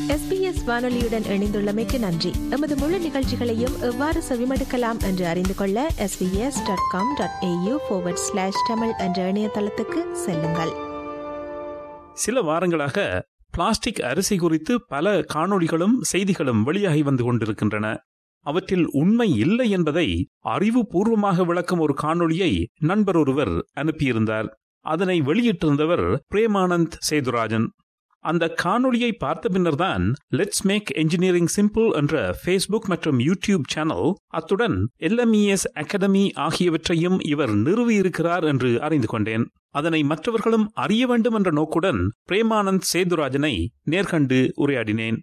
SBS வானொலியுடன் இணைந்துள்ளமைக்கு நன்றி எமது முழு நிகழ்ச்சிகளையும் எவ்வாறு செவிமடுக்கலாம் என்று அறிந்து கொள்ள SBS dot com dot AU slash Tamil என்ற இணையதளத்துக்கு செல்லுங்கள் சில வாரங்களாக பிளாஸ்டிக் அரிசி குறித்து பல காணொளிகளும் செய்திகளும் வெளியாகி வந்து கொண்டிருக்கின்றன அவற்றில் உண்மை இல்லை என்பதை அறிவுபூர்வமாக விளக்கும் ஒரு காணொளியை நண்பர் ஒருவர் அனுப்பியிருந்தார் அதனை வெளியிட்டிருந்தவர் பிரேமானந்த் சேதுராஜன் அந்த காணொளியை பார்த்த பின்னர்தான் லெட்ஸ் மேக் என்ஜினியரிங் சிம்பிள் என்ற ஃபேஸ்புக் மற்றும் யூடியூப் சேனல் அத்துடன் எல்எம்இஎஸ் அகாடமி ஆகியவற்றையும் இவர் நிறுவியிருக்கிறார் என்று அறிந்து கொண்டேன் அதனை மற்றவர்களும் அறிய வேண்டும் என்ற நோக்குடன் பிரேமானந்த் சேதுராஜனை நேர்கண்டு உரையாடினேன்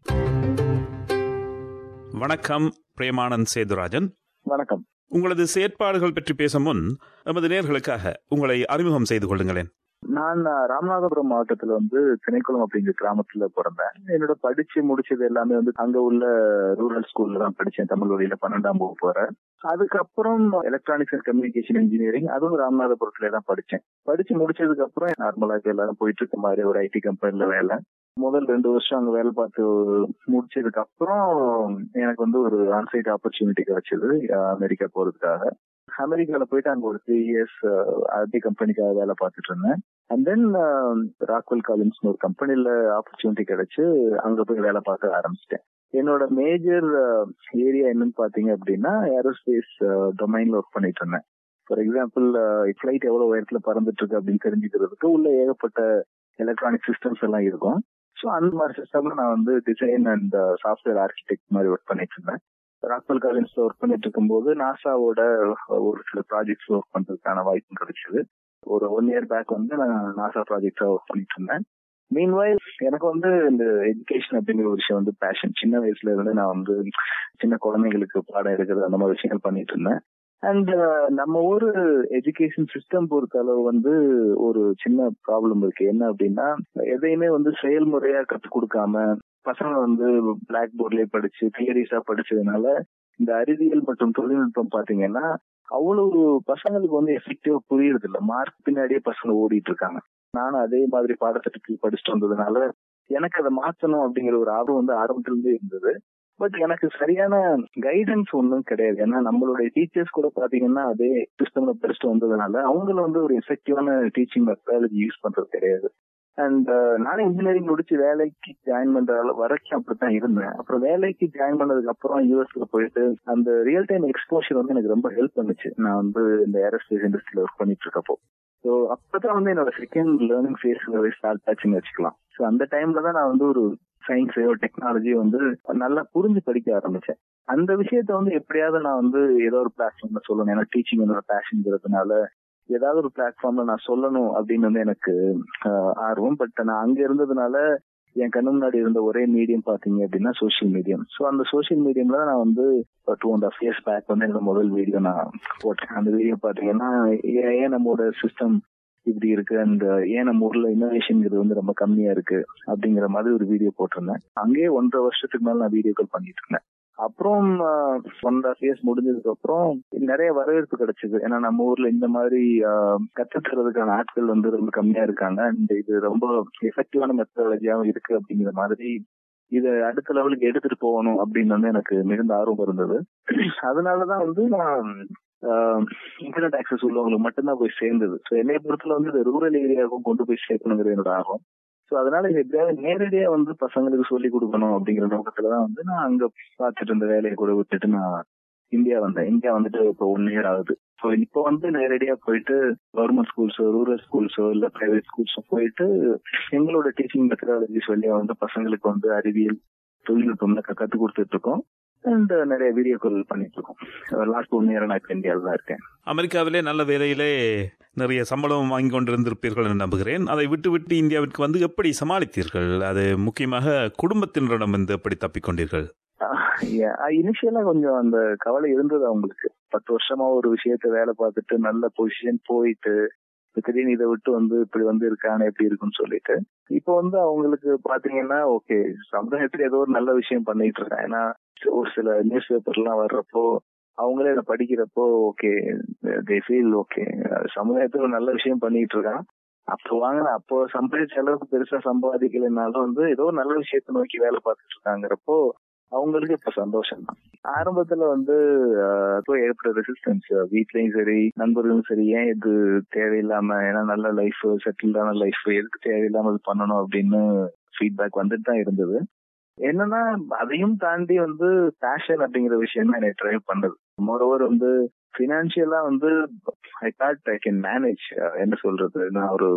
வணக்கம் பிரேமானந்த் சேதுராஜன் வணக்கம் உங்களது செயற்பாடுகள் பற்றி பேசும் முன் நமது நேர்களுக்காக உங்களை அறிமுகம் செய்து கொள்ளுங்களேன் நான் ராமநாதபுரம் மாவட்டத்துல வந்து திணைக்குளம் அப்படிங்கிற கிராமத்துல பிறந்தேன் என்னோட படிச்சு முடிச்சது எல்லாமே வந்து அங்க உள்ள ரூரல் ஸ்கூல்ல தான் படிச்சேன் தமிழ் வழியில பன்னெண்டாம் வகுப்பு வர அதுக்கப்புறம் எலக்ட்ரானிக்ஸ் அண்ட் கம்யூனிகேஷன் இன்ஜினியரிங் அதுவும் ராமநாதபுரத்துல தான் படிச்சேன் படிச்சு முடிச்சதுக்கு அப்புறம் நார்மலா இப்ப எல்லாரும் போயிட்டு இருக்க மாதிரி ஒரு ஐடி கம்பெனில வேலை முதல் ரெண்டு வருஷம் அங்க வேலை பார்த்து முடிச்சதுக்கு அப்புறம் எனக்கு வந்து ஒரு ஆன்சைட் ஆப்பர்ச்சுனிட்டி கிடைச்சது அமெரிக்கா போறதுக்காக அமெரிக்கால போயிட்டு அங்க ஒரு த்ரீ இயர்ஸ் ஐடி கம்பெனிக்காக வேலை பார்த்துட்டு இருந்தேன் அண்ட் தென் ராக்வெல் காலின்ஸ் ஒரு கம்பெனில ஆப்பர்ச்சுனிட்டி கிடைச்சு அங்க போய் வேலை பார்க்க ஆரம்பிச்சிட்டேன் என்னோட மேஜர் ஏரியா என்னன்னு பாத்தீங்க அப்படின்னா ஏரோஸ்பேஸ் டொமைன்ல ஒர்க் பண்ணிட்டு இருந்தேன் ஃபார் எக்ஸாம்பிள் ஃபிளைட் எவ்வளவு உயரத்துல பறந்துட்டு இருக்கு அப்படின்னு தெரிஞ்சுக்கிறதுக்கு உள்ள ஏகப்பட்ட எலக்ட்ரானிக் சிஸ்டம்ஸ் எல்லாம் இருக்கும் ஸோ அந்த மாதிரி சிஸ்டம்ல நான் வந்து டிசைன் அண்ட் சாஃப்ட்வேர் ஆர்கிடெக்ட் மாதிரி ஒர்க் பண்ணிட்டு இருந்தேன் ராக்வெல் காலேஜ்ல ஒர்க் பண்ணிட்டு இருக்கும்போது நாசாவோட ஒரு சில ப்ராஜெக்ட்ஸ் ஒர்க் பண்றதுக்கான வாய்ப்பு கிடைச்சது ஒரு ஒன் இயர் பேக் வந்து நான் நாசா ப்ராஜெக்டா ஒர்க் பண்ணிட்டு இருந்தேன் மீன்வைல் எனக்கு வந்து இந்த எஜுகேஷன் அப்படிங்கிற ஒரு விஷயம் வந்து பேஷன் சின்ன வயசுல இருந்து நான் வந்து சின்ன குழந்தைங்களுக்கு பாடம் எடுக்கிறது அந்த மாதிரி விஷயங்கள் பண்ணிட்டு இருந்தேன் அண்ட் நம்ம ஊர் எஜுகேஷன் சிஸ்டம் பொறுத்த அளவு வந்து ஒரு சின்ன ப்ராப்ளம் இருக்கு என்ன அப்படின்னா எதையுமே வந்து செயல்முறையா கத்துக் கொடுக்காம பசங்க வந்து பிளாக் போர்ட்லயே படிச்சு தியரிஸா படிச்சதுனால இந்த அறிவியல் மற்றும் தொழில்நுட்பம் பாத்தீங்கன்னா அவ்வளவு பசங்களுக்கு வந்து எஃபெக்டிவா புரியுறது இல்ல மார்க் பின்னாடியே பசங்க ஓடிட்டு இருக்காங்க நானும் அதே மாதிரி பாடத்திட்டத்தில் படிச்சுட்டு வந்ததுனால எனக்கு அதை மாற்றணும் அப்படிங்கிற ஒரு ஆர்வம் வந்து ஆரம்பத்துல இருந்தே இருந்தது பட் எனக்கு சரியான கைடன்ஸ் ஒன்றும் கிடையாது ஏன்னா நம்மளுடைய டீச்சர்ஸ் கூட பாத்தீங்கன்னா அதே சிஸ்டம்ல படிச்சுட்டு வந்ததுனால அவங்கள வந்து ஒரு எஃபெக்டிவான டீச்சிங் மெத்தடாலஜி யூஸ் பண்றது கிடையாது அண்ட் நானும் இன்ஜினியரிங் முடிச்சு வேலைக்கு ஜாயின் பண்ற வரைக்கும் அப்படித்தான் இருந்தேன் அப்புறம் வேலைக்கு ஜாயின் பண்ணதுக்கு அப்புறம் யூஎஸ்ல போயிட்டு அந்த ரியல் டைம் எக்ஸ்போஷர் வந்து எனக்கு ரொம்ப ஹெல்ப் பண்ணுச்சு நான் வந்து இந்த ஏரோஸ்பேஸ் இண்டஸ்ட்ரியில ஒர்க் பண்ணிட்டு இருக்கப்போ ஸோ அப்பதான் வந்து என்னோட செகண்ட் லேர்னிங் ஃபேஸ் ஸ்டார்ட் ஆச்சுன்னு வச்சுக்கலாம் ஸோ அந்த டைம்ல தான் நான் வந்து ஒரு சயின்ஸையோ டெக்னாலஜியோ வந்து நல்லா புரிஞ்சு படிக்க ஆரம்பிச்சேன் அந்த விஷயத்த வந்து எப்படியாவது நான் வந்து ஏதோ ஒரு பிளாட்ஃபார்ம்ல சொல்லணும் ஏன்னா டீச்சிங் என்னோட பேஷன்ங்கிறதுனால ஏதாவது ஒரு பிளாட்ஃபார்ம்ல நான் சொல்லணும் அப்படின்னு வந்து எனக்கு ஆர்வம் பட் நான் அங்க இருந்ததுனால என் கண்ணு முன்னாடி இருந்த ஒரே மீடியம் பாத்தீங்க அப்படின்னா சோசியல் மீடியம் ஸோ அந்த சோசியல் மீடியம்ல நான் வந்து two and half years back வந்து என்னோட முதல் வீடியோ நான் போட்டேன் அந்த வீடியோ பாத்தீங்கன்னா ஏன் நம்மளோட சிஸ்டம் இப்படி இருக்கு அண்ட் ஏன் நம்ம ஊர்ல இன்னோவேஷன்ங்கிறது வந்து ரொம்ப கம்மியா இருக்கு அப்படிங்கிற மாதிரி ஒரு வீடியோ போட்டிருந்தேன் அங்கேயே ஒன்றரை வருஷத்துக்கு மேல நான் வீடியோக்கள் பண்ணிட்டு இருந்தேன் அப்புறம் ஒன் ஹாஃப் இயர்ஸ் முடிஞ்சதுக்கு அப்புறம் நிறைய வரவேற்பு கிடைச்சது ஏன்னா நம்ம ஊர்ல இந்த மாதிரி கத்துக்கிறதுக்கான ஆட்கள் வந்து ரொம்ப கம்மியா இருக்காங்க அண்ட் இது ரொம்ப எஃபெக்டிவான மெத்தடாலஜியாவும் இருக்கு அப்படிங்கிற மாதிரி இதை அடுத்த லெவலுக்கு எடுத்துட்டு போகணும் அப்படின்னு வந்து எனக்கு மிகுந்த ஆர்வம் இருந்தது அதனாலதான் வந்து நான் இன்டர்நெட் ஆக்சஸ் உள்ளவங்களுக்கு மட்டும்தான் போய் சேர்ந்தது ஸோ என்னை பொறுத்தல வந்து இந்த ரூரல் ஏரியாவுக்கும் கொண்டு போய் சேர்க்கணுங்கிறது என்னோட ஆர்வம் ஸோ அதனால இது எப்படியாவது நேரடியா வந்து பசங்களுக்கு சொல்லி கொடுக்கணும் அப்படிங்கிற நோக்கத்துலதான் வந்து நான் அங்க பார்த்துட்டு இருந்த வேலையை கூட விட்டுட்டு நான் இந்தியா வந்தேன் இந்தியா வந்துட்டு இப்போ ஒன் இயர் ஆகுது ஸோ இப்போ வந்து நேரடியா போயிட்டு கவர்மெண்ட் ஸ்கூல்ஸோ ரூரல் ஸ்கூல்ஸோ இல்ல பிரைவேட் ஸ்கூல்ஸோ போயிட்டு எங்களோட டீச்சிங் மெத்தடாலஜிஸ் வழியா வந்து பசங்களுக்கு வந்து அறிவியல் தொழில்நுட்பம் கற்றுக் கொடுத்துட்டு இருக்கோம் அண்ட் நிறைய வீடியோக்கள் பண்ணிட்டு இருக்கோம் லாஸ்ட் ஒன் இயர் நான் இப்போ இந்தியாவில் தான் இருக்கேன் அமெரிக்காவிலே நல்ல வேலையிலே நிறைய சம்பளம் வாங்கி கொண்டிருந்திருப்பீர்கள் என்று நம்புகிறேன் அதை விட்டு விட்டு இந்தியாவிற்கு வந்து எப்படி சமாளித்தீர்கள் அது முக்கியமாக குடும்பத்தினரிடம் வந்து எப்படி தப்பிக்கொண்டீர்கள் இனிஷியலா கொஞ்சம் அந்த கவலை இருந்தது அவங்களுக்கு பத்து வருஷமா ஒரு விஷயத்த வேலை பார்த்துட்டு நல்ல பொசிஷன் போயிட்டு திடீர்னு இதை விட்டு வந்து இப்படி வந்து இருக்கானே எப்படி இருக்குன்னு சொல்லிட்டு இப்போ வந்து அவங்களுக்கு பாத்தீங்கன்னா ஓகே சமுதாயத்துல ஏதோ ஒரு நல்ல விஷயம் பண்ணிட்டு இருக்காங்க ஏன்னா ஒரு சில நியூஸ் பேப்பர் எல்லாம் வர்றப்போ அவங்களே அதை படிக்கிறப்போ ஓகே தே ஃபீல் ஓகே சமுதாயத்துல ஒரு நல்ல விஷயம் பண்ணிட்டு இருக்கான் அப்போ வாங்கின அப்போ சம்பாதிச்ச அளவுக்கு பெருசா சம்பாதிக்கலைனாலும் வந்து ஏதோ நல்ல விஷயத்தை நோக்கி வேலை பார்த்துட்டு இருக்காங்கிறப்போ அவங்களுக்கு இப்ப சந்தோஷம் தான் ஆரம்பத்துல வந்து ஏற்பட்ட ரெசிஸ்டன்ஸ் வீட்லயும் சரி நண்பர்களும் சரி ஏன் இது தேவையில்லாம ஏன்னா நல்ல லைஃப் செட்டில்டான லைஃப் எதுக்கு தேவையில்லாம இது பண்ணணும் அப்படின்னு ஃபீட்பேக் வந்துட்டு தான் இருந்தது என்னன்னா அதையும் தாண்டி வந்து பேஷன் அப்படிங்கிற விஷயம் தான் என்னை ட்ரைவ் பண்ணது மோரோவர் வந்து பினான்சியலா வந்து I thought I can manage என்ன சொல்றது நான் ஒரு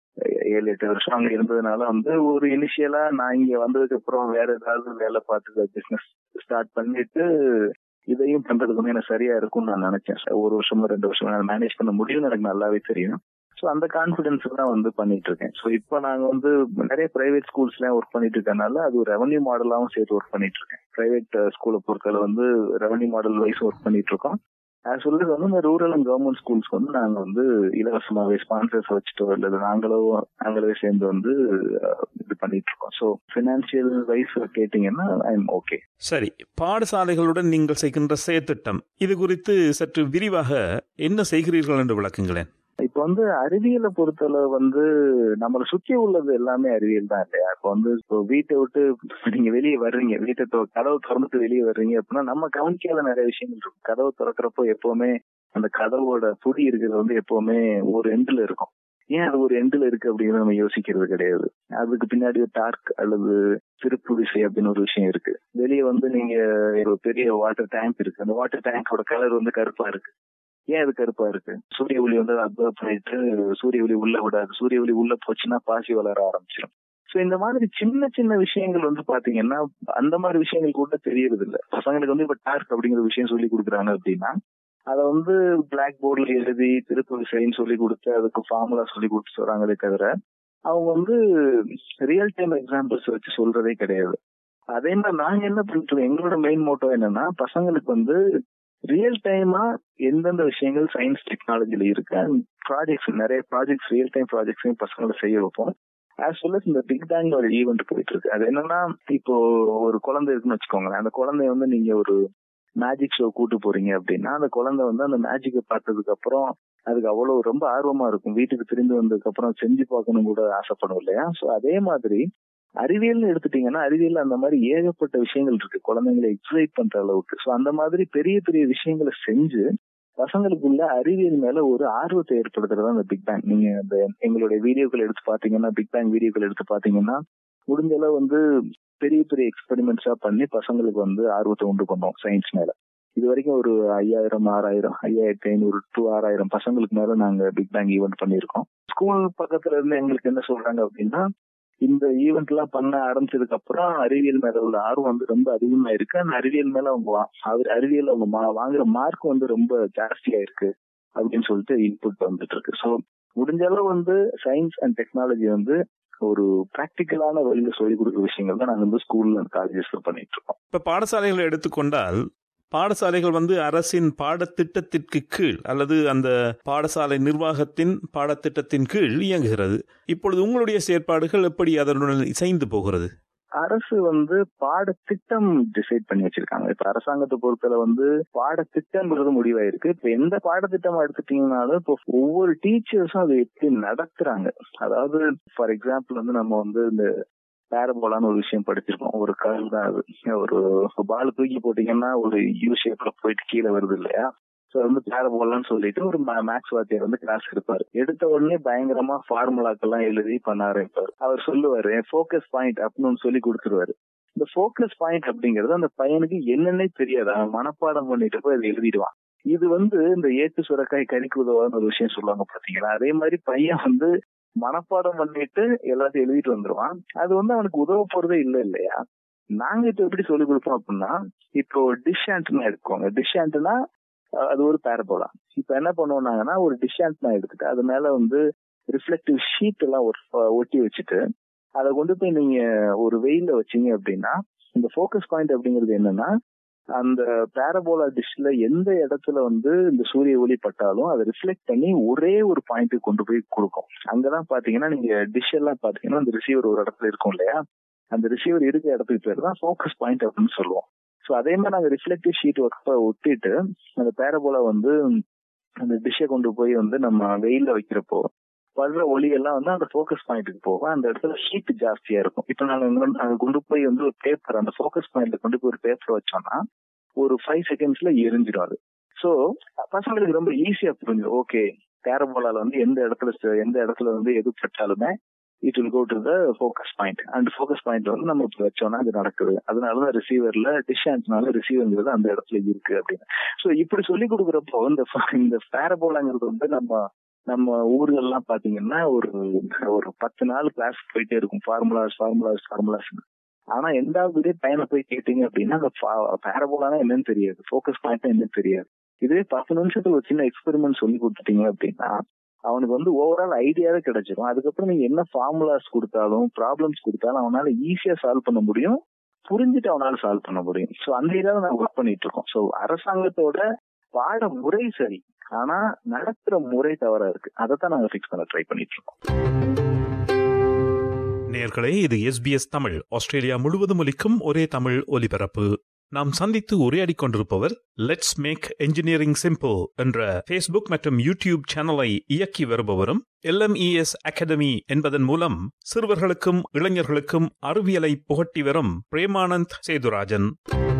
ஏழு எட்டு வருஷம் அங்க இருந்ததுனால வந்து ஒரு இனிஷியலா நான் இங்க வந்ததுக்கு அப்புறம் வேற ஏதாவது வேலை பார்த்து பிசினஸ் ஸ்டார்ட் பண்ணிட்டு இதையும் பண்றதுக்கு வந்து எனக்கு சரியா இருக்கும்னு நான் நினைச்சேன் ஒரு வருஷமோ ரெண்டு வருஷம் மேனேஜ் பண்ண முடியும்னு எனக்கு நல்லாவே தெரியும் ஸோ அந்த கான்பிடன்ஸ் தான் வந்து பண்ணிட்டு இருக்கேன் ஸோ இப்போ நாங்க வந்து நிறைய பிரைவேட் ஸ்கூல்ஸ்லாம் ஒர்க் பண்ணிட்டு இருக்கனால அது ஒரு ரெவன்யூ மாடலாவும் சேர்த்து ஒர்க் பண்ணிட்டு இருக்கேன் பிரைவேட் ஸ்கூலை பொறுத்தவரை வந்து ரெவன்யூ மாடல் வைஸ் ஒர்க் பண்ணிட்டு இருக்கோம் அது சொல்றது வந்து இந்த ரூரல் அண்ட் கவர்மெண்ட் ஸ்கூல்ஸ்க்கு வந்து நாங்க வந்து இலவசமாவே ஸ்பான்சர்ஸ் வச்சுட்டோ இல்லது நாங்களோ நாங்களே சேர்ந்து வந்து இது பண்ணிட்டு இருக்கோம் ஸோ பினான்சியல் வைஸ் கேட்டீங்கன்னா ஐ எம் ஓகே சரி பாடசாலைகளுடன் நீங்கள் செய்கின்ற செயற்திட்டம் இது குறித்து சற்று விரிவாக என்ன செய்கிறீர்கள் என்று விளக்குங்களேன் இப்ப வந்து அறிவியலை பொறுத்தளவு வந்து நம்மளை சுத்தி உள்ளது எல்லாமே அறிவியல் தான் இல்லையா இப்ப வந்து இப்போ வீட்டை விட்டு நீங்க வெளியே வர்றீங்க வீட்டை கதவு திறந்துட்டு வெளியே வர்றீங்க அப்படின்னா நம்ம கவனிக்காத நிறைய விஷயங்கள் இருக்கும் கதவு திறக்கிறப்போ எப்பவுமே அந்த கதவோட புடி இருக்கிறது வந்து எப்பவுமே ஒரு எண்டுல இருக்கும் ஏன் அது ஒரு எண்டுல இருக்கு அப்படின்னு நம்ம யோசிக்கிறது கிடையாது அதுக்கு பின்னாடி ஒரு டார்க் அல்லது திருப்பு விசை அப்படின்னு ஒரு விஷயம் இருக்கு வெளியே வந்து நீங்க ஒரு பெரிய வாட்டர் டேங்க் இருக்கு அந்த வாட்டர் டேங்கோட கலர் வந்து கருப்பா இருக்கு ஏன் அது கருப்பா இருக்கு சூரிய ஒளி வந்து அப்சர்வ் பண்ணிட்டு சூரிய ஒளி உள்ள விடாது சூரிய ஒளி உள்ள போச்சுன்னா பாசி வளர ஆரம்பிச்சிடும் சோ இந்த மாதிரி சின்ன சின்ன விஷயங்கள் வந்து பாத்தீங்கன்னா அந்த மாதிரி விஷயங்கள் கூட தெரியறது இல்ல பசங்களுக்கு வந்து இப்ப டார்க் அப்படிங்கிற விஷயம் சொல்லி கொடுக்குறாங்க அப்படின்னா அதை வந்து பிளாக் போர்ட்ல எழுதி திருப்பதி விசைன்னு சொல்லி கொடுத்து அதுக்கு ஃபார்முலா சொல்லி கொடுத்து வராங்களே தவிர அவங்க வந்து ரியல் டைம் எக்ஸாம்பிள்ஸ் வச்சு சொல்றதே கிடையாது அதே மாதிரி நாங்க என்ன பண்ணிட்டு எங்களோட மெயின் மோட்டோ என்னன்னா பசங்களுக்கு வந்து ரியல் டைமா எந்தெந்த விஷயங்கள் சயின்ஸ் டெக்னாலஜில இருக்கு ப்ராஜெக்ட்ஸ் நிறைய ப்ராஜெக்ட்ஸ் ரியல் டைம் ப்ராஜெக்ட்ஸையும் பசங்களை செய்ய வைப்போம் ஆஸ் வெல் அஸ் இந்த பிக் பேங்ல ஒரு ஈவெண்ட் போயிட்டு இருக்கு அது என்னன்னா இப்போ ஒரு குழந்தை இருக்குன்னு வச்சுக்கோங்களேன் அந்த குழந்தைய வந்து நீங்க ஒரு மேஜிக் ஷோ கூட்டு போறீங்க அப்படின்னா அந்த குழந்தை வந்து அந்த மேஜிக்கை பார்த்ததுக்கு அப்புறம் அதுக்கு அவ்வளவு ரொம்ப ஆர்வமா இருக்கும் வீட்டுக்கு திரும்பி வந்ததுக்கு அப்புறம் செஞ்சு பார்க்கணும் கூட ஆசைப்படும் இல்லையா சோ அதே மாதிரி அறிவியல்னு எடுத்துட்டீங்கன்னா அறிவியல் அந்த மாதிரி ஏகப்பட்ட விஷயங்கள் இருக்கு குழந்தைங்களை எக்ஸைட் பண்ற அளவுக்கு சோ அந்த மாதிரி பெரிய பெரிய விஷயங்களை செஞ்சு பசங்களுக்குள்ள அறிவியல் மேல ஒரு ஆர்வத்தை ஏற்படுத்துறது அந்த பிக் பேங் நீங்க அந்த எங்களுடைய வீடியோக்கள் எடுத்து பாத்தீங்கன்னா பிக் பேங் வீடியோக்கள் எடுத்து பாத்தீங்கன்னா முடிஞ்ச அளவு வந்து பெரிய பெரிய எக்ஸ்பெரிமெண்ட்ஸா பண்ணி பசங்களுக்கு வந்து ஆர்வத்தை உண்டு பண்ணோம் சயின்ஸ் மேல இது வரைக்கும் ஒரு ஐயாயிரம் ஆறாயிரம் ஐயாயிரத்தி ஐநூறு டு ஆறாயிரம் பசங்களுக்கு மேல நாங்க பிக் பேங் ஈவெண்ட் பண்ணியிருக்கோம் ஸ்கூல் பக்கத்துல இருந்து எங்களுக்கு என்ன சொல்றாங்க அப்படின்னா இந்த ஈவெண்ட் எல்லாம் பண்ண ஆரம்பிச்சதுக்கு அப்புறம் அறிவியல் மேல உள்ள ஆர்வம் வந்து ரொம்ப அதிகமா இருக்கு அந்த அறிவியல் மேல அவங்க அறிவியல் அவங்க வாங்குற மார்க் வந்து ரொம்ப ஜாஸ்தியா இருக்கு அப்படின்னு சொல்லிட்டு இன்புட் வந்துட்டு இருக்கு ஸோ முடிஞ்ச அளவு வந்து சயின்ஸ் அண்ட் டெக்னாலஜி வந்து ஒரு பிராக்டிக்கலான வழியில சொல்லிக் கொடுக்குற விஷயங்கள் தான் நாங்க வந்து ஸ்கூல்ல காலேஜஸ்ல பண்ணிட்டு இருக்கோம் இப்ப பாடசாலைகளை எடுத்துக்கொண்டால் பாடசாலைகள் வந்து அரசின் பாடத்திட்டத்திற்கு கீழ் அல்லது அந்த பாடசாலை நிர்வாகத்தின் பாடத்திட்டத்தின் கீழ் இயங்குகிறது இப்பொழுது உங்களுடைய செயற்பாடுகள் எப்படி அதனுடன் இசைந்து போகிறது அரசு வந்து பாடத்திட்டம் டிசைட் பண்ணி வச்சிருக்காங்க இப்ப அரசாங்கத்தை பொறுத்தல வந்து பாடத்திட்டம்ங்கிறது முடிவாயிருக்கு இப்ப எந்த பாடத்திட்டமா எடுத்துட்டீங்கனாலும் இப்போ ஒவ்வொரு டீச்சர்ஸும் அதை எப்படி நடத்துறாங்க அதாவது ஃபார் எக்ஸாம்பிள் வந்து நம்ம வந்து இந்த பேரபோலான்னு ஒரு விஷயம் படிச்சிருக்கோம் ஒரு கல் தான் அது ஒரு பால் தூக்கி போட்டீங்கன்னா ஒரு யூ ஷேப்ல போயிட்டு கீழே வருது இல்லையா சோ வந்து பேரபோலான்னு சொல்லிட்டு ஒரு மேக்ஸ் வாத்தியார் வந்து கிளாஸ் எடுப்பாரு எடுத்த உடனே பயங்கரமா ஃபார்முலாக்கெல்லாம் எழுதி பண்ண ஆரம்பிப்பாரு அவர் சொல்லுவாரு ஃபோக்கஸ் பாயிண்ட் அப்படின்னு சொல்லி கொடுத்துருவாரு இந்த ஃபோக்கஸ் பாயிண்ட் அப்படிங்கறது அந்த பையனுக்கு என்னன்னே தெரியாது அவன் மனப்பாடம் பண்ணிட்டு போய் அதை எழுதிடுவான் இது வந்து இந்த ஏட்டு சுரக்காய் கறிக்கு உதவான்னு ஒரு விஷயம் சொல்லுவாங்க பாத்தீங்களா அதே மாதிரி பையன் வந்து மனப்பாடம் பண்ணிட்டு எல்லாத்தையும் எழுதிட்டு வந்துருவான் அது வந்து அவனுக்கு உதவ போறதே இல்லை இல்லையா நாங்க இப்ப எப்படி சொல்லி கொடுப்போம் அப்படின்னா இப்போ டிஷ் ஆண்ட்னா எடுக்கோங்க டிஷ் ஆண்ட்னா அது ஒரு பேரபோலா இப்ப என்ன பண்ணுவோம்னாங்கன்னா ஒரு டிஷ் ஆண்ட்னா எடுத்துட்டு அது மேல வந்து ரிஃப்ளெக்டிவ் ஷீட் எல்லாம் ஒட்டி வச்சுட்டு அதை கொண்டு போய் நீங்க ஒரு வெயில வச்சீங்க அப்படின்னா இந்த ஃபோக்கஸ் பாயிண்ட் அப்படிங்கிறது என்னன்னா அந்த பேரபோலா டிஷ்ல எந்த இடத்துல வந்து இந்த சூரிய ஒளி பட்டாலும் அதை ரிஃப்ளெக்ட் பண்ணி ஒரே ஒரு பாயிண்ட்டுக்கு கொண்டு போய் கொடுக்கும் அங்கதான் பாத்தீங்கன்னா நீங்க டிஷ் எல்லாம் பாத்தீங்கன்னா அந்த ரிசீவர் ஒரு இடத்துல இருக்கும் இல்லையா அந்த ரிசீவர் இருக்க இடத்துக்கு பேர் தான் ஃபோக்கஸ் பாயிண்ட் அப்படின்னு சொல்லுவோம் ஸோ அதே மாதிரி நாங்க ரிஃப்ளெக்டிவ் ஷீட் ஒர்க் ஒட்டிட்டு அந்த பேரபோலா வந்து அந்த டிஷ்ஷை கொண்டு போய் வந்து நம்ம வெயில வைக்கிறப்போ வர்ற ஒளி எல்லாம் வந்து அந்த ஃபோக்கஸ் பாயிண்ட்டுக்கு போகும் அந்த இடத்துல ஹீட் ஜாஸ்தியா இருக்கும் இப்ப நாங்க அங்க கொண்டு போய் வந்து ஒரு பேப்பர் அந்த ஃபோக்கஸ் பாயிண்ட்ல கொண்டு போய் ஒரு பேப்பர் வச்சோம்னா ஒரு ஃபைவ் செகண்ட்ஸ்ல எரிஞ்சிடும் அது ஸோ பசங்களுக்கு ரொம்ப ஈஸியா புரிஞ்சிடும் ஓகே பேரபோலால வந்து எந்த இடத்துல எந்த இடத்துல வந்து எது பட்டாலுமே it will go to the focus point and focus point வந்து நம்ம இப்போ வச்சோம்னா அது நடக்குது அதனாலதான் ரிசீவர்ல டிஸ்டான்ஸ்னால ரிசீவர்ங்கிறது அந்த இடத்துல இருக்கு அப்படின்னு ஸோ இப்படி சொல்லி கொடுக்குறப்போ இந்த இந்த பேரபோலாங்கிறது வந்து நம்ம நம்ம ஊர்கள்லாம் பாத்தீங்கன்னா ஒரு ஒரு பத்து நாள் கிளாஸ் போயிட்டே இருக்கும் ஃபார்முலாஸ் ஃபார்முலாஸ் ஃபார்முலாஸ் ஆனா எந்தாவது பையனை போய் கேட்டீங்க அப்படின்னா அந்த பேரபோலானா என்னன்னு தெரியாது ஃபோக்கஸ் பாயிண்ட் என்னன்னு தெரியாது இதுவே பத்து நிமிஷத்துல ஒரு சின்ன எக்ஸ்பெரிமெண்ட் சொல்லி கொடுத்துட்டீங்க அப்படின்னா அவனுக்கு வந்து ஓவரால் ஐடியாவே கிடைச்சிடும் அதுக்கப்புறம் நீங்க என்ன ஃபார்முலாஸ் கொடுத்தாலும் ப்ராப்ளம்ஸ் கொடுத்தாலும் அவனால ஈஸியா சால்வ் பண்ண முடியும் புரிஞ்சுட்டு அவனால சால்வ் பண்ண முடியும் ஸோ அந்த ஏரியாவில் நாங்கள் ஒர்க் பண்ணிட்டு இருக்கோம் ஸோ அரசாங்கத்தோட பாட முறை சரி ஆனா நடத்துற முறை தவறா இருக்கு அதை தான் நாங்க ஃபிக்ஸ் பண்ண ட்ரை பண்ணிட்டு இருக்கோம் நேர்களே இது எஸ்பிஎஸ் தமிழ் ஆஸ்திரேலியா முழுவதும் ஒலிக்கும் ஒரே தமிழ் ஒலிபரப்பு நாம் சந்தித்து உரையாடி கொண்டிருப்பவர் லெட்ஸ் மேக் என்ஜினியரிங் சிம்பிள் என்ற ஃபேஸ்புக் மற்றும் யூடியூப் சேனலை இயக்கி வருபவரும் எல்எம்இஎஸ் அகாடமி என்பதன் மூலம் சிறுவர்களுக்கும் இளைஞர்களுக்கும் அறிவியலை புகட்டி வரும் பிரேமானந்த் சேதுராஜன்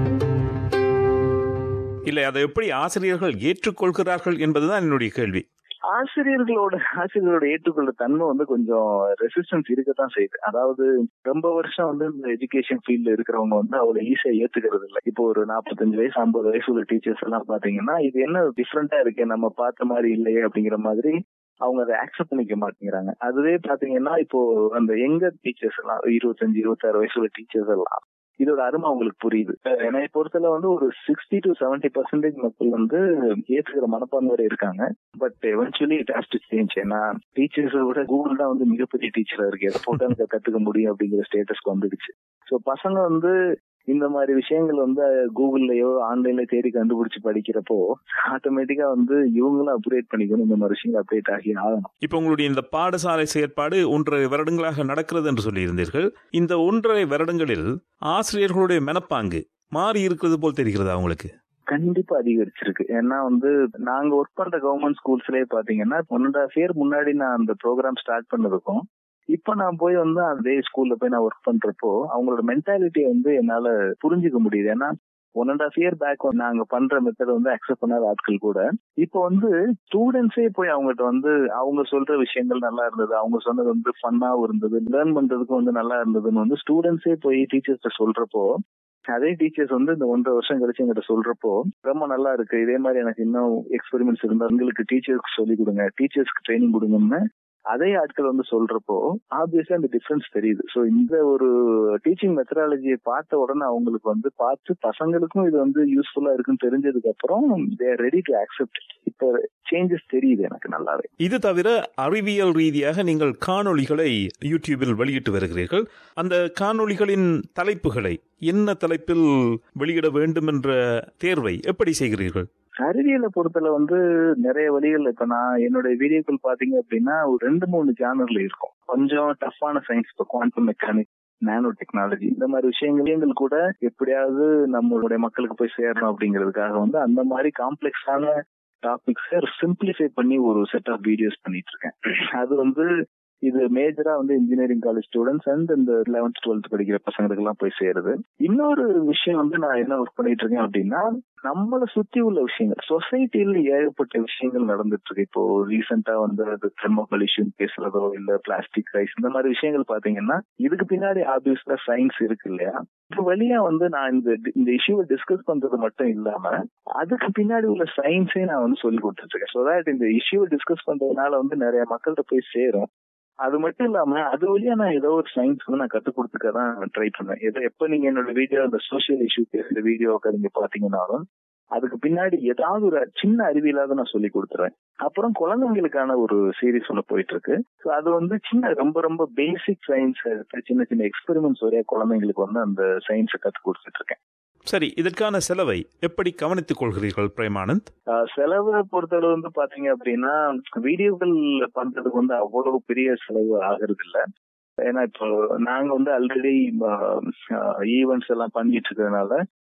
இல்லை அதை எப்படி ஆசிரியர்கள் ஏற்றுக்கொள்கிறார்கள் என்பதுதான் என்னுடைய கேள்வி ஆசிரியர்களோட ஆசிரியர்களோட ஏற்றுக்கொள்ள தன்மை வந்து கொஞ்சம் ரெசிஸ்டன்ஸ் இருக்கத்தான் செய்யுது அதாவது ரொம்ப வருஷம் வந்து இந்த எஜுகேஷன் ஃபீல்ட்ல இருக்கிறவங்க வந்து அவ்வளவு ஈஸியா ஏத்துக்கிறது இல்லை இப்போ ஒரு நாற்பத்தஞ்சு வயசு ஐம்பது வயசு உள்ள டீச்சர்ஸ் எல்லாம் பாத்தீங்கன்னா இது என்ன டிஃப்ரெண்டா இருக்கு நம்ம பார்த்த மாதிரி இல்லையே அப்படிங்கிற மாதிரி அவங்க அதை அக்செப்ட் பண்ணிக்க மாட்டேங்கிறாங்க அதுவே பாத்தீங்கன்னா இப்போ அந்த எங்க டீச்சர்ஸ் எல்லாம் இருபத்தஞ்சு இருபத்தாறு வயசு உள்ள டீச்சர்ஸ் எல்லாம் இதோட அருமை அவங்களுக்கு புரியுது என்னை பொறுத்தல வந்து ஒரு சிக்ஸ்டி டு செவன்டி பர்சன்டேஜ் மக்கள் வந்து ஏற்றுக்கிற மனப்பான்மை இருக்காங்க but eventually it has to change ஏன்னா டீச்சர்ஸை விட கூகுள் தான் வந்து மிகப்பெரிய டீச்சரா இருக்கு எதை போட்டு எனக்கு கத்துக்க முடியும் அப்படிங்கிற ஸ்டேட்டஸ்க்கு வந்துடுச்சு ஸோ பசங்க வந்து இந்த மாதிரி விஷயங்கள் வந்து கூகுள்லயோ ஆன்லைன்ல தேடி கண்டுபிடிச்சு படிக்கிறப்போ ஆட்டோமேட்டிக்கா வந்து இவங்களும் அப்டேட் பண்ணிக்கணும் இந்த மாதிரி விஷயங்கள் அப்டேட் ஆகி ஆகணும் இப்ப உங்களுடைய இந்த பாடசாலை செயற்பாடு ஒன்றரை வருடங்களாக நடக்கிறது என்று சொல்லியிருந்தீர்கள் இந்த ஒன்றரை வருடங்களில் ஆசிரியர்களுடைய மனப்பாங்கு மாறி இருக்கிறது போல் தெரிகிறதா உங்களுக்கு கண்டிப்பா அதிகரிச்சிருக்கு ஏன்னா வந்து நாங்க ஒர்க் பண்ற கவர்மெண்ட் ஸ்கூல்ஸ்லயே பாத்தீங்கன்னா ஒன் அண்ட் ஹாஃப் இயர் முன்னாடி நான் அந்த ப்ரோக்ராம் ஸ்டார்ட் பண்ணதுக்கும் இப்ப நான் போய் வந்து அதே ஸ்கூல்ல போய் நான் ஒர்க் பண்றப்போ அவங்களோட மென்டாலிட்டியை வந்து என்னால புரிஞ்சுக்க முடியுது ஏன்னா one and half year back நாங்க பண்ற மெத்தட் வந்து அக்செப்ட் பண்ணாத ஆட்கள் கூட இப்போ வந்து ஸ்டூடெண்ட்ஸே போய் அவங்ககிட்ட வந்து அவங்க சொல்ற விஷயங்கள் நல்லா இருந்தது அவங்க சொன்னது வந்து ஃபன்னாவும் இருந்தது லேர்ன் பண்றதுக்கும் வந்து நல்லா இருந்ததுன்னு வந்து ஸ்டூடெண்ட்ஸே போய் டீச்சர்ஸ் சொல்றப்போ அதே டீச்சர்ஸ் வந்து இந்த ஒன்றரை வருஷம் கழிச்சு எங்கிட்ட சொல்றப்போ ரொம்ப நல்லா இருக்கு இதே மாதிரி எனக்கு இன்னும் எக்ஸ்பெரிமெண்ட்ஸ் இருந்தா உங்களுக்கு டீச்சர்ஸ்க்கு சொல்லி கொடுங்க டீச்சர்ஸ்க்கு ட்ரைனிங் கொடுங்கன்னு அதே ஆட்கள் வந்து சொல்றப்போ ஆப்வியஸா அந்த டிஃபரன்ஸ் தெரியுது ஸோ இந்த ஒரு டீச்சிங் மெத்தடாலஜியை பார்த்த உடனே அவங்களுக்கு வந்து பார்த்து பசங்களுக்கும் இது வந்து யூஸ்ஃபுல்லா இருக்குன்னு தெரிஞ்சதுக்கு அப்புறம் தேர் ரெடி டு அக்செப்ட் இப்போ சேஞ்சஸ் தெரியுது எனக்கு நல்லாவே இது தவிர அறிவியல் ரீதியாக நீங்கள் காணொளிகளை யூடியூபில் வெளியிட்டு வருகிறீர்கள் அந்த காணொளிகளின் தலைப்புகளை என்ன தலைப்பில் வெளியிட வேண்டும் என்ற தேர்வை எப்படி செய்கிறீர்கள் அறிவியலை பொறுத்தல வந்து நிறைய வழிகள் இப்ப நான் என்னுடைய வீடியோக்கள் பாத்தீங்க அப்படின்னா ஒரு ரெண்டு மூணு சேனல்ல இருக்கும் கொஞ்சம் டஃப்பான சயின்ஸ் இப்போ குவாண்டம் மெக்கானிக் நானோ டெக்னாலஜி இந்த மாதிரி விஷயங்கள் கூட எப்படியாவது நம்மளுடைய மக்களுக்கு போய் சேரணும் அப்படிங்கிறதுக்காக வந்து அந்த மாதிரி காம்ப்ளெக்ஸான டாபிக்ஸை சிம்பிளிஃபை பண்ணி ஒரு செட் ஆஃப் வீடியோஸ் பண்ணிட்டு இருக்கேன் அது வந்து இது மேஜரா வந்து இன்ஜினியரிங் காலேஜ் ஸ்டூடெண்ட்ஸ் அண்ட் இந்த லெவன்த் டுவெல்த் படிக்கிற பசங்களுக்கு எல்லாம் போய் சேருது இன்னொரு விஷயம் வந்து நான் என்ன ஒர்க் பண்ணிட்டு இருக்கேன் அப்படின்னா நம்மளை சுத்தி உள்ள விஷயங்கள் சொசைட்டில ஏகப்பட்ட விஷயங்கள் நடந்துட்டு இருக்கு இப்போ ரீசெண்டா வந்து அது தெர்மோபல் இஷ்யூ பேசுறதோ இல்ல பிளாஸ்டிக் ரைஸ் இந்த மாதிரி விஷயங்கள் பாத்தீங்கன்னா இதுக்கு பின்னாடி ஆப்வியஸ்ல சயின்ஸ் இருக்கு இல்லையா இது வழியா வந்து நான் இந்த இந்த இஷ்யூவை டிஸ்கஸ் பண்றது மட்டும் இல்லாம அதுக்கு பின்னாடி உள்ள சயின்ஸே நான் வந்து சொல்லி கொடுத்துட்டு இருக்கேன் ஸோ தட் இந்த இஷ்யூவை டிஸ்கஸ் பண்றதுனால வந்து நிறைய மக்கள்கிட்ட போய் சேரும் அது மட்டும் இல்லாம அது வழியா நான் ஏதோ ஒரு சயின்ஸ் வந்து நான் கத்துக் கொடுத்துக்க தான் ட்ரை பண்ணேன் ஏதோ எப்ப நீங்க என்னோட வீடியோ அந்த சோசியல் இஷ்யூ பேசுற வீடியோக்கள் நீங்க பாத்தீங்கன்னாலும் அதுக்கு பின்னாடி ஏதாவது ஒரு சின்ன அறிவியலாவது நான் சொல்லி கொடுத்துருவேன் அப்புறம் குழந்தைங்களுக்கான ஒரு சீரீஸ் ஒன்று போயிட்டு இருக்கு ஸோ அது வந்து சின்ன ரொம்ப ரொம்ப பேசிக் சயின்ஸ் சின்ன சின்ன எக்ஸ்பெரிமெண்ட்ஸ் வரையா குழந்தைங்களுக்கு வந்து அந்த சயின்ஸை கற்றுக் கொடுத்துட்டு இருக்கேன் சரி இதற்கான செலவை எப்படி கவனித்துக் கொள்கிறீர்கள் பிரேமானந்த் செலவை பொறுத்தளவு வந்து பாத்தீங்க அப்படின்னா வீடியோக்கள் பண்றதுக்கு வந்து அவ்வளவு பெரிய செலவு ஆகிறது இல்ல ஏன்னா இப்போ நாங்க வந்து ஆல்ரெடி ஈவெண்ட்ஸ் எல்லாம் பண்ணிட்டு இருக்கிறதுனால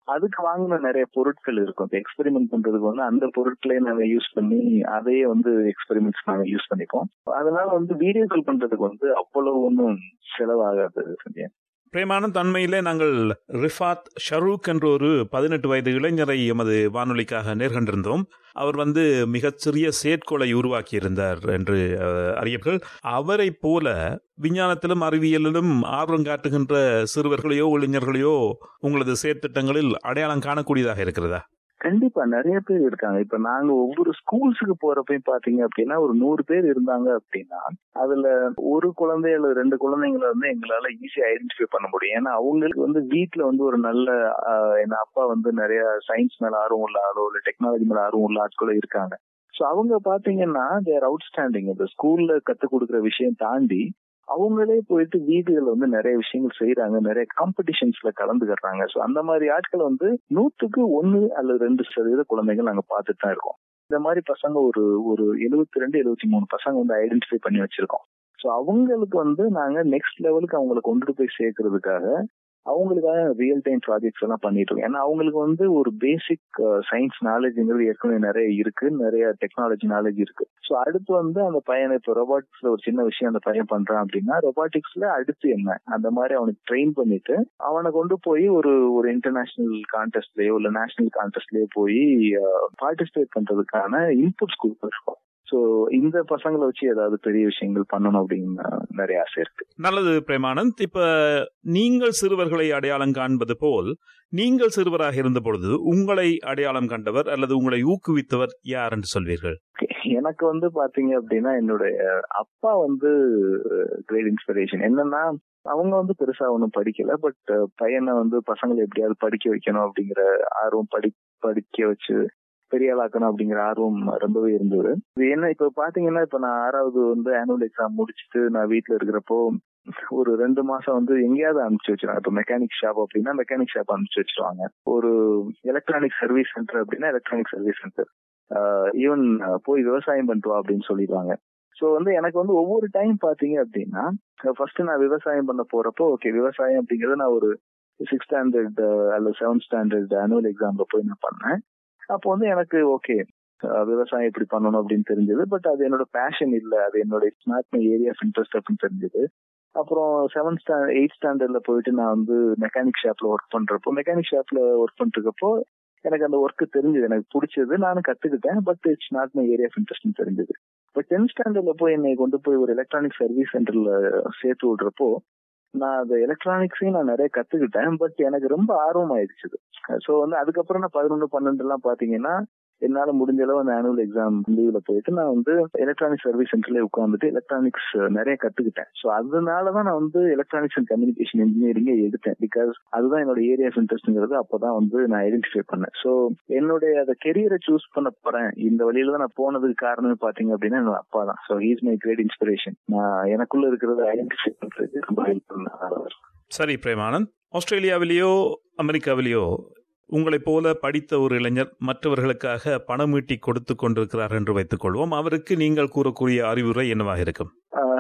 அதுக்கு வாங்கின நிறைய பொருட்கள் இருக்கும் இப்போ எக்ஸ்பெரிமெண்ட் பண்றதுக்கு வந்து அந்த பொருட்களையே நாங்க யூஸ் பண்ணி அதையே வந்து எக்ஸ்பெரிமெண்ட்ஸ் நாங்க யூஸ் பண்ணிப்போம் அதனால வந்து வீடியோக்கள் பண்றதுக்கு வந்து அவ்வளவு ஒன்றும் செலவாகாது சந்தியா பிரேமான தன்மையிலே நாங்கள் ரிஃபாத் ஷரூக் என்ற ஒரு பதினெட்டு வயது இளைஞரை எமது வானொலிக்காக நேர்கண்டிருந்தோம் அவர் வந்து மிகச்சிறிய செயற்கோளை உருவாக்கியிருந்தார் என்று அறியர்கள் அவரை போல விஞ்ஞானத்திலும் அறிவியலிலும் ஆர்வம் காட்டுகின்ற சிறுவர்களையோ இளைஞர்களையோ உங்களது செயற்திட்டங்களில் அடையாளம் காணக்கூடியதாக இருக்கிறதா கண்டிப்பா நிறைய பேர் இருக்காங்க இப்ப நாங்க ஒவ்வொரு ஸ்கூல்ஸுக்கு போறப்பையும் பாத்தீங்க அப்படின்னா ஒரு நூறு பேர் இருந்தாங்க அப்படின்னா அதுல ஒரு குழந்தை அல்லது ரெண்டு குழந்தைங்களை வந்து எங்களால ஈஸியா ஐடென்டிஃபை பண்ண முடியும் ஏன்னா அவங்களுக்கு வந்து வீட்டுல வந்து ஒரு நல்ல என் அப்பா வந்து நிறைய சயின்ஸ் மேல ஆர்வம் உள்ள ஆளோ இல்ல டெக்னாலஜி மேல ஆர்வம் உள்ள ஆட்களோ இருக்காங்க சோ அவங்க பாத்தீங்கன்னா தேர் அவுட்ஸ்டாண்டிங் இந்த ஸ்கூல்ல கத்து கொடுக்குற விஷயம் தாண்டி அவங்களே போயிட்டு வீடுகள் வந்து நிறைய விஷயங்கள் செய்யறாங்க நிறைய காம்படிஷன்ஸ்ல கலந்துக்கிறாங்க ஸோ அந்த மாதிரி ஆட்கள் வந்து நூத்துக்கு ஒன்னு அல்லது ரெண்டு சதவீத குழந்தைகள் நாங்க பார்த்துட்டு தான் இருக்கோம் இந்த மாதிரி பசங்க ஒரு ஒரு எழுபத்தி ரெண்டு எழுபத்தி மூணு பசங்க வந்து ஐடென்டிஃபை பண்ணி வச்சிருக்கோம் ஸோ அவங்களுக்கு வந்து நாங்க நெக்ஸ்ட் லெவலுக்கு அவங்களை கொண்டுட்டு போய் சேர்க்கறதுக்காக அவங்களுக்காக ரியல் டைம் ப்ராஜெக்ட்ஸ் எல்லாம் பண்ணிட்டு இருக்கோம் ஏன்னா அவங்களுக்கு வந்து ஒரு பேசிக் சயின்ஸ் நாலேஜ்ங்கிறது ஏற்கனவே நிறைய இருக்கு நிறைய டெக்னாலஜி நாலேஜ் இருக்கு ஸோ அடுத்து வந்து அந்த பையனை இப்போ ரொபாட்டிக்ஸ்ல ஒரு சின்ன விஷயம் அந்த பையன் பண்றான் அப்படின்னா ரொபாட்டிக்ஸ்ல அடுத்து என்ன அந்த மாதிரி அவனுக்கு ட்ரெயின் பண்ணிட்டு அவனை கொண்டு போய் ஒரு ஒரு இன்டர்நேஷனல் கான்டெஸ்ட்லயோ இல்ல நேஷனல் கான்டெஸ்ட்லயோ போய் பார்ட்டிசிபேட் பண்றதுக்கான இன்புட்ஸ் கொடுத்துருக்கோம் ஸோ இந்த பசங்களை வச்சு ஏதாவது பெரிய விஷயங்கள் பண்ணணும் அப்படின்னு நிறைய ஆசை இருக்கு நல்லது பிரேமானந்த் இப்ப நீங்கள் சிறுவர்களை அடையாளம் காண்பது போல் நீங்கள் சிறுவராக இருந்த பொழுது உங்களை அடையாளம் கண்டவர் அல்லது உங்களை ஊக்குவித்தவர் யார் என்று சொல்வீர்கள் எனக்கு வந்து பாத்தீங்க அப்படின்னா என்னுடைய அப்பா வந்து கிரேட் இன்ஸ்பிரேஷன் என்னன்னா அவங்க வந்து பெருசா ஒன்றும் படிக்கல பட் பையனை வந்து பசங்களை எப்படியாவது படிக்க வைக்கணும் அப்படிங்கிற ஆர்வம் படி படிக்க வச்சு பெரிய ஆளாக்கணும் அப்படிங்கிற ஆர்வம் ரொம்பவே இருந்தது இது என்ன இப்ப பாத்தீங்கன்னா இப்ப நான் ஆறாவது வந்து ஆனுவல் எக்ஸாம் முடிச்சுட்டு நான் வீட்டுல இருக்கிறப்போ ஒரு ரெண்டு மாசம் வந்து எங்கேயாவது அனுப்பிச்சு வச்சிருவாங்க இப்போ மெக்கானிக் ஷாப் அப்படின்னா மெக்கானிக் ஷாப் அனுப்பிச்சு வச்சிருவாங்க ஒரு எலக்ட்ரானிக் சர்வீஸ் சென்டர் அப்படின்னா எலக்ட்ரானிக் சர்வீஸ் சென்டர் ஈவன் போய் விவசாயம் பண்ணிட்டு வா அப்படின்னு சொல்லிடுவாங்க ஸோ வந்து எனக்கு வந்து ஒவ்வொரு டைம் பாத்தீங்க அப்படின்னா ஃபர்ஸ்ட் நான் விவசாயம் பண்ண போறப்போ ஓகே விவசாயம் அப்படிங்கறது நான் ஒரு சிக்ஸ் ஸ்டாண்டர்ட் அல்லது செவன்த் ஸ்டாண்டர்ட் ஆனுவல் எக்ஸாம்ல போய் நான் பண்ணேன் அப்போ வந்து எனக்கு ஓகே விவசாயம் எப்படி பண்ணணும் அப்படின்னு தெரிஞ்சது பட் அது என்னோட பேஷன் இல்லை அது என்னோட it's not my area of interest அப்படின்னு தெரிஞ்சது அப்புறம் செவன்த் ஸ்டாண்டர்ட் எயிட் ஸ்டாண்டர்ட்ல போயிட்டு நான் வந்து மெக்கானிக் ஷாப்ல ஒர்க் பண்றப்போ மெக்கானிக் ஷாப்ல ஒர்க் பண்ணிருக்கப்போ எனக்கு அந்த ஒர்க் தெரிஞ்சது எனக்கு பிடிச்சது நானும் கத்துக்கிட்டேன் but it's not my area of interest தெரிஞ்சது பட் டென்த் ஸ்டாண்டர்ட்ல போய் என்னை கொண்டு போய் ஒரு எலக்ட்ரானிக் சர்வீஸ் சென்டர்ல சேர்த்து விடுறப்போ நான் அந்த எலக்ட்ரானிக்ஸையும் நான் நிறைய கத்துக்கிட்டேன் பட் எனக்கு ரொம்ப ஆர்வம் ஆயிடுச்சு ஸோ வந்து அதுக்கப்புறம் நான் பதினொன்று பன்னெண்டு எல்லாம் பாத்தீங்கன்னா என்னால முடிஞ்ச அளவு அந்த ஆனுவல் எக்ஸாம் லீவ்ல போயிட்டு நான் வந்து எலக்ட்ரானிக் சர்வீஸ் சென்டர்ல உட்காந்துட்டு எலக்ட்ரானிக்ஸ் நிறைய கத்துக்கிட்டேன் ஸோ அதனாலதான் நான் வந்து எலக்ட்ரானிக்ஸ் அண்ட் கம்யூனிகேஷன் இன்ஜினியரிங்கே எடுத்தேன் பிகாஸ் அதுதான் என்னோட ஏரியா ஆஃப் இன்ட்ரெஸ்ட்ங்கிறது அப்பதான் வந்து நான் ஐடென்டிஃபை பண்ணேன் ஸோ என்னுடைய அந்த கெரியரை சூஸ் பண்ண போறேன் இந்த வழியில தான் நான் போனதுக்கு காரணமே பாத்தீங்க அப்படின்னா என்னோட அப்பா தான் so he's my great inspiration நான் எனக்குள்ள இருக்கிறத ஐடென்டிஃபை பண்றதுக்கு ரொம்ப ஹெல்ப் பண்ண சரி பிரேமானந்த் ஆஸ்திரேலியாவிலேயோ அமெரிக்காவிலேயோ உங்களைப் போல படித்த ஒரு இளைஞர் மற்றவர்களுக்காக பணம் ஈட்டி கொடுத்து கொண்டிருக்கிறார் என்று வைத்துக் கொள்வோம் அவருக்கு நீங்கள் கூறக்கூடிய அறிவுரை என்னவாக இருக்கும்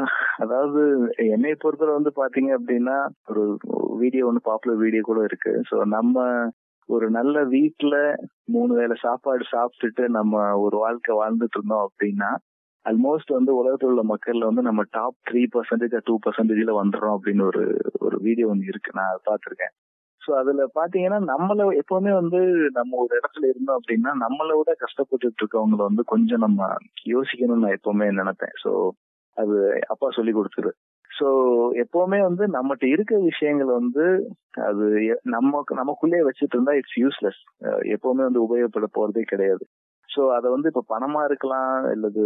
அதாவது என்னை பொறுத்தவரை வந்து பாத்தீங்க அப்படின்னா ஒரு வீடியோ ஒன்று பாப்புலர் வீடியோ கூட இருக்கு ஸோ நம்ம ஒரு நல்ல வீட்டுல மூணு வேளை சாப்பாடு சாப்பிட்டுட்டு நம்ம ஒரு வாழ்க்கை வாழ்ந்துட்டு இருந்தோம் அப்படின்னா ஆல்மோஸ்ட் வந்து உலகத்தில் உள்ள மக்கள்ல வந்து நம்ம டாப் த்ரீ பர்சன்டேஜ் டூ பர்சன்டேஜ்ல வந்துடுறோம் அப்படின்னு ஒரு ஒரு வீடியோ ஒன்று இருக்கு நான் பார்த்துருக்கேன் ஸோ அதுல பாத்தீங்கன்னா நம்மள எப்பவுமே வந்து நம்ம ஒரு இடத்துல இருந்தோம் அப்படின்னா நம்மளை விட கஷ்டப்பட்டுட்டு இருக்கவங்களை வந்து கொஞ்சம் நம்ம யோசிக்கணும்னு நான் எப்பவுமே நினைப்பேன் ஸோ அது அப்பா சொல்லி கொடுத்துரு ஸோ எப்பவுமே வந்து நம்மகிட்ட இருக்க விஷயங்கள் வந்து அது நம்ம நமக்குள்ளேயே வச்சுட்டு இருந்தா இட்ஸ் யூஸ்லெஸ் எப்பவுமே வந்து உபயோகப்பட போறதே கிடையாது ஸோ அதை வந்து இப்ப பணமா இருக்கலாம் இல்லது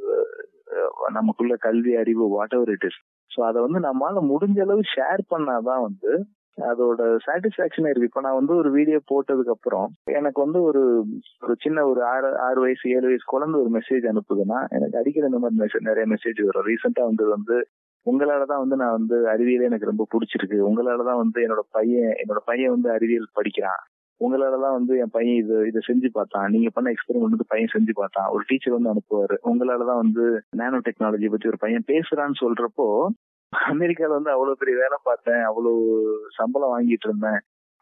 நமக்குள்ள கல்வி அறிவு whatever it is so அதை வந்து நம்மளால முடிஞ்ச அளவு ஷேர் பண்ணாதான் வந்து அதோட சாட்டிஸ்பாக்சன் இருக்கு இப்ப நான் வந்து ஒரு வீடியோ போட்டதுக்கு அப்புறம் எனக்கு வந்து ஒரு ஒரு சின்ன ஒரு ஆறு ஆறு வயசு ஏழு வயசு குழந்தை ஒரு மெசேஜ் அனுப்புதுன்னா எனக்கு அடிக்கடி இந்த மாதிரி மெசேஜ் நிறைய மெசேஜ் வரும் ரீசெண்டா வந்து வந்து உங்களாலதான் வந்து நான் வந்து அறிவியலே எனக்கு ரொம்ப பிடிச்சிருக்கு உங்களாலதான் வந்து என்னோட பையன் என்னோட பையன் வந்து அறிவியல் படிக்கிறான் உங்களாலதான் வந்து என் பையன் இது இதை செஞ்சு பார்த்தான் நீங்க பண்ண எக்ஸ்பெரிமெண்ட் வந்து பையன் செஞ்சு பார்த்தான் ஒரு டீச்சர் வந்து அனுப்புவாரு உங்களாலதான் வந்து நானோ டெக்னாலஜி பத்தி ஒரு பையன் பேசுறான்னு சொல்றப்போ அமெரிக்கால வந்து அவ்வளவு பெரிய வேலை பார்த்தேன் அவ்வளவு சம்பளம் வாங்கிட்டு இருந்தேன்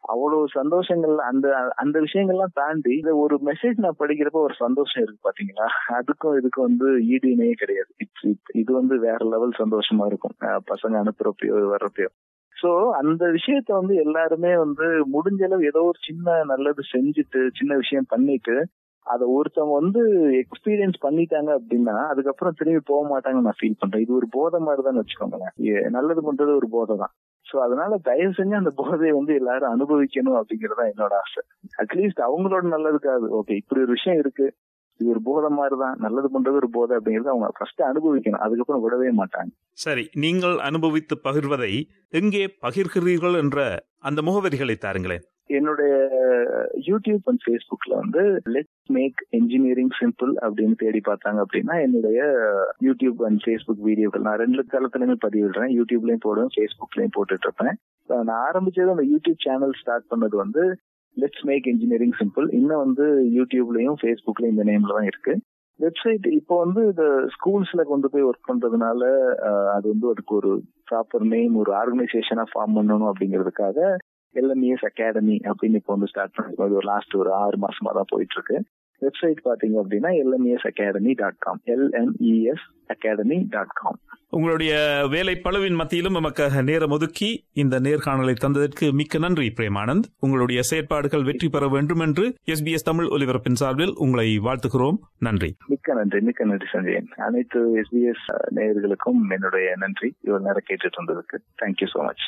அவ்வளவு சந்தோஷங்கள் அந்த அந்த விஷயங்கள்லாம் தாண்டி இதை ஒரு மெசேஜ் நான் படிக்கிறப்ப ஒரு சந்தோஷம் இருக்கு பாத்தீங்களா அதுக்கும் இதுக்கும் வந்து ஈடு இணையே கிடையாது இது வந்து வேற லெவல் சந்தோஷமா இருக்கும் பசங்க அனுப்புறப்பயோ வர்றப்பயோ சோ அந்த விஷயத்த வந்து எல்லாருமே வந்து முடிஞ்ச அளவு ஏதோ ஒரு சின்ன நல்லது செஞ்சுட்டு சின்ன விஷயம் பண்ணிட்டு அதை ஒருத்தவங்க வந்து எக்ஸ்பீரியன்ஸ் பண்ணிட்டாங்க அப்படின்னா அதுக்கப்புறம் திரும்பி போக மாட்டாங்க நான் ஃபீல் பண்றேன் இது ஒரு போதை மாதிரி தான் வச்சுக்கோங்களேன் நல்லது பண்றது ஒரு போதை தான் சோ அதனால தயவு செஞ்சு அந்த போதையை வந்து எல்லாரும் அனுபவிக்கணும் அப்படிங்கறதா என்னோட ஆசை அட்லீஸ்ட் அவங்களோட நல்லதுக்காது ஓகே இப்படி ஒரு விஷயம் இருக்கு இது ஒரு போதை மாதிரி தான் நல்லது பண்றது ஒரு போதை அப்படிங்கறது அவங்க ஃபர்ஸ்ட் அனுபவிக்கணும் அதுக்கப்புறம் விடவே மாட்டாங்க சரி நீங்கள் அனுபவித்து பகிர்வதை எங்கே பகிர்கிறீர்கள் என்ற அந்த முகவரிகளை தாருங்களேன் என்னுடைய யூடியூப் அண்ட் ஃபேஸ்புக்ல வந்து லெட் மேக் இன்ஜினியரிங் சிம்பிள் அப்படின்னு தேடி பார்த்தாங்க அப்படின்னா என்னுடைய யூடியூப் அண்ட் ஃபேஸ்புக் வீடியோக்கள் நான் ரெண்டு தளத்திலுமே பதிவிடுறேன் யூடியூப்லயும் போடுவேன் ஃபேஸ்புக்லயும் போட்டுட்டு இருப்பேன் நான் ஆரம்பிச்சது அந்த யூடியூப் சேனல் ஸ்டார்ட் பண்ணது வந்து லெட்ஸ் மேக் இன்ஜினியரிங் சிம்பிள் இன்னும் வந்து யூடியூப்லயும் ஃபேஸ்புக்லயும் இந்த நேம்ல தான் இருக்கு வெப்சைட் இப்போ வந்து இந்த ஸ்கூல்ஸ்ல கொண்டு போய் ஒர்க் பண்றதுனால அது வந்து அதுக்கு ஒரு ப்ராப்பர் நேம் ஒரு ஆர்கனைசேஷனா ஃபார்ம் பண்ணணும் அப்படிங்கிறதுக்காக எல்எம்இஎஸ் அகாடமி அப்படின்னு இப்போ வந்து ஸ்டார்ட் பண்ணி ஒரு லாஸ்ட் ஒரு ஆறு மாசமா தான் போயிட்டு இருக்கு வெப்சைட் பாத்தீங்க அப்படின்னா LMES academy dot com LMES academy dot com உங்களுடைய வேலை பழுவின் மத்தியிலும் நமக்கு நேரம் ஒதுக்கி இந்த நேர்காணலை தந்ததற்கு மிக்க நன்றி பிரேமானந்த் உங்களுடைய செயற்பாடுகள் வெற்றி பெற வேண்டும் என்று எஸ்பிஎஸ் தமிழ் ஒலிபரப்பின் சார்பில் உங்களை வாழ்த்துகிறோம் நன்றி மிக்க நன்றி மிக்க நன்றி சஞ்சயன் அனைத்து எஸ்பிஎஸ் நேயர்களுக்கும் என்னுடைய நன்றி இவ்வளவு நேரம் கேட்டுட்டு இருந்ததுக்கு thank you so much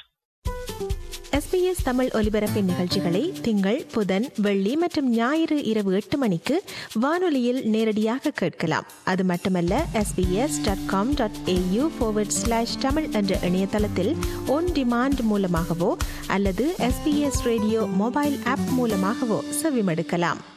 SBS Tamil ஒலிபரப்பின் நிகழ்ச்சிகளை திங்கள் புதன் வெள்ளி மற்றும் ஞாயிறு இரவு எட்டு மணிக்கு வானொலியில் நேரடியாக கேட்கலாம் அது மட்டுமல்ல SBS dot com dot AU forward slash Tamil என்ற இணையதளத்தில் ஒன் டிமாண்ட் மூலமாகவோ அல்லது எஸ்பிஎஸ் ரேடியோ மொபைல் ஆப் மூலமாகவோ செவிமடுக்கலாம்